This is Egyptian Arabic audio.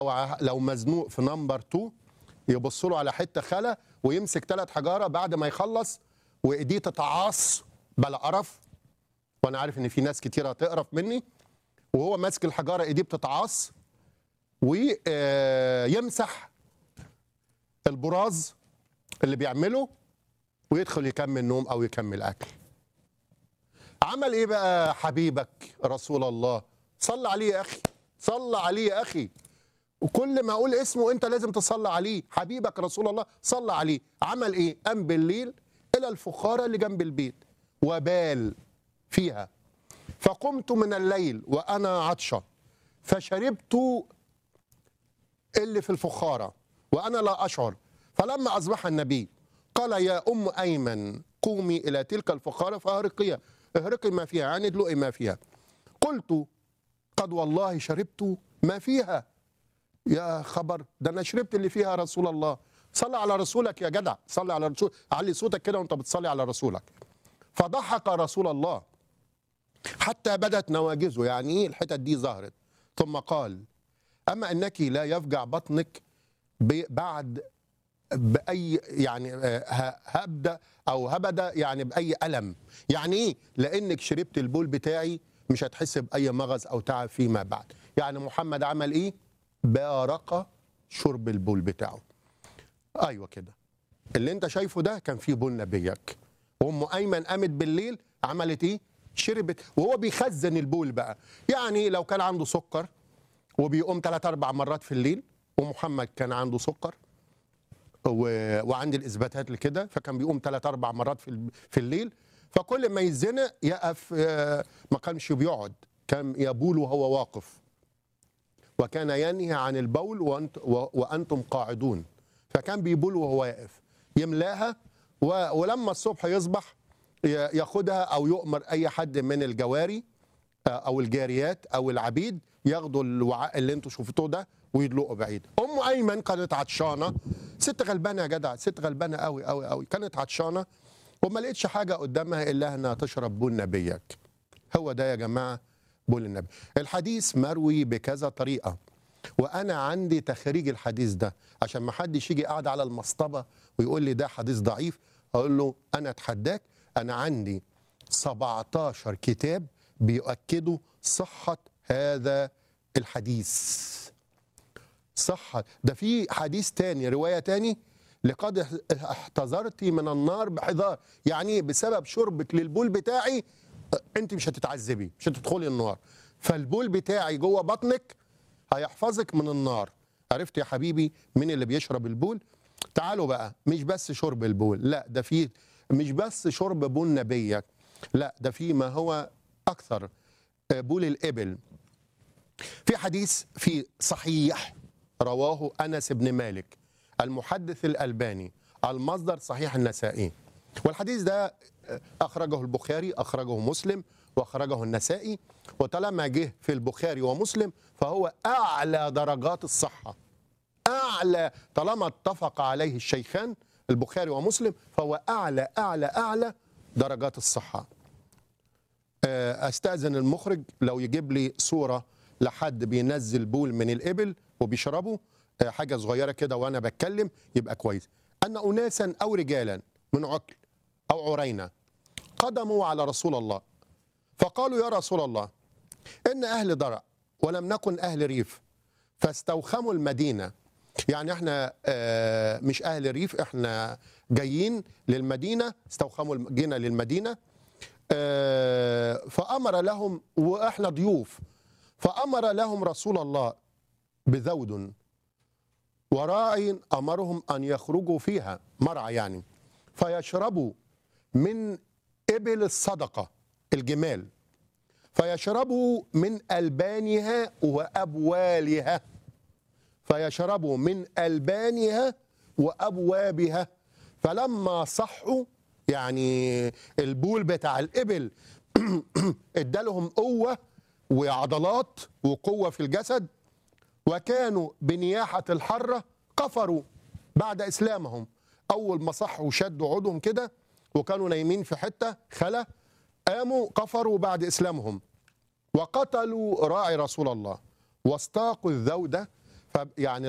لو- لو مزنوق في نمبر 2 يبص له على حته خلا ويمسك ثلاث حجاره بعد ما يخلص وايديه تتعاص بلا قرف وانا عارف ان في ناس كتير هتقرف مني وهو ماسك الحجاره ايديه بتتعاص ويمسح البراز اللي بيعمله ويدخل يكمل نوم او يكمل اكل عمل ايه بقى حبيبك رسول الله صلى عليه يا اخي صلى عليه يا اخي وكل ما اقول اسمه انت لازم تصلي عليه حبيبك رسول الله صلى عليه عمل ايه قام بالليل الى الفخاره اللي جنب البيت وبال فيها فقمت من الليل وانا عطشه فشربت اللي في الفخاره وانا لا اشعر فلما اصبح النبي قال يا ام ايمن قومي الى تلك الفخاره فاهرقيها اهرقي ما فيها يعني ادلقي ما فيها قلت قد والله شربت ما فيها يا خبر ده انا شربت اللي فيها يا رسول الله صلي على رسولك يا جدع صلي على رسول علي صوتك كده وانت بتصلي على رسولك فضحك رسول الله حتى بدت نواجذه يعني ايه الحتت دي ظهرت ثم قال اما انك لا يفجع بطنك ب- بعد باي يعني آه، ه- هبدا او هبدا يعني باي الم يعني ايه لانك شربت البول بتاعي مش هتحس باي مغص او تعب فيما بعد يعني محمد عمل ايه بارق شرب البول بتاعه ايوه كده اللي انت شايفه ده كان فيه بول نبيك وام ايمن قامت بالليل عملت ايه شربت وهو بيخزن البول بقى يعني لو كان عنده سكر وبيقوم ثلاث اربع مرات في الليل ومحمد كان عنده سكر و... وعندي الاثباتات لكده فكان بيقوم ثلاث اربع مرات في ال- في الليل فكل ما يزنق يقف آه، ما كانش بيقعد كان يبول وهو واقف وكان ينهي عن البول وأنت و... وانتم قاعدون فكان بيبول وهو واقف يملاها و... ولما الصبح يصبح ي- ياخدها او يؤمر اي حد من الجواري آه، او الجاريات او العبيد ياخدوا الوعاء اللي انتوا شفتوه ده ويدلقوا بعيد ام ايمن كانت عطشانه ست غلبانه يا جدع ست غلبانه قوي قوي قوي كانت عطشانه وما لقيتش حاجه قدامها الا انها تشرب بول نبيك هو ده يا جماعه بول النبي الحديث مروي بكذا طريقه وانا عندي تخريج الحديث ده عشان ما حدش يجي قاعد على المصطبه ويقول لي ده حديث ضعيف اقول له انا اتحداك انا عندي 17 كتاب بيؤكدوا صحه هذا الحديث صحة ده في حديث تاني رواية تاني لقد اح- احتذرت من النار بحذار يعني بسبب شربك للبول بتاعي اه، انت مش هتتعذبي مش هتدخلي النار فالبول بتاعي جوه بطنك هيحفظك من النار عرفت يا حبيبي مين اللي بيشرب البول تعالوا بقى مش بس شرب البول لا ده في مش بس شرب بول نبيك لا ده في ما هو اكثر اه، بول الابل في حديث في صحيح رواه انس بن مالك المحدث الالباني المصدر صحيح النسائي والحديث ده اخرجه البخاري اخرجه مسلم واخرجه النسائي وطالما جه في البخاري ومسلم فهو اعلى درجات الصحه اعلى طالما اتفق عليه الشيخان البخاري ومسلم فهو اعلى اعلى اعلى درجات الصحه آه، استاذن المخرج لو يجيب لي صوره لحد بينزل بول من الابل وبيشربه آه، حاجه صغيره كده وانا بتكلم يبقى كويس ان اناسا او رجالا من عقل او عرينه قدموا على رسول الله فقالوا يا رسول الله ان اهل درع ولم نكن اهل ريف فاستوخموا المدينه يعني احنا آه، مش اهل ريف احنا جايين للمدينه استوخموا الم- جينا للمدينه آه، فامر لهم واحنا ضيوف فامر لهم رسول الله بذود وراع امرهم ان يخرجوا فيها مرعى يعني فيشربوا من ابل الصدقه الجمال فيشربوا من البانها وابوالها فيشربوا من البانها وابوابها فلما صحوا يعني البول بتاع الابل ادالهم قوه وعضلات وقوه في الجسد وكانوا بنياحه الحره كفروا بعد اسلامهم اول ما صحوا وشدوا عودهم كده وكانوا نايمين في حته خلا قاموا كفروا بعد اسلامهم وقتلوا راعي رسول الله واستاقوا الذوده فيعني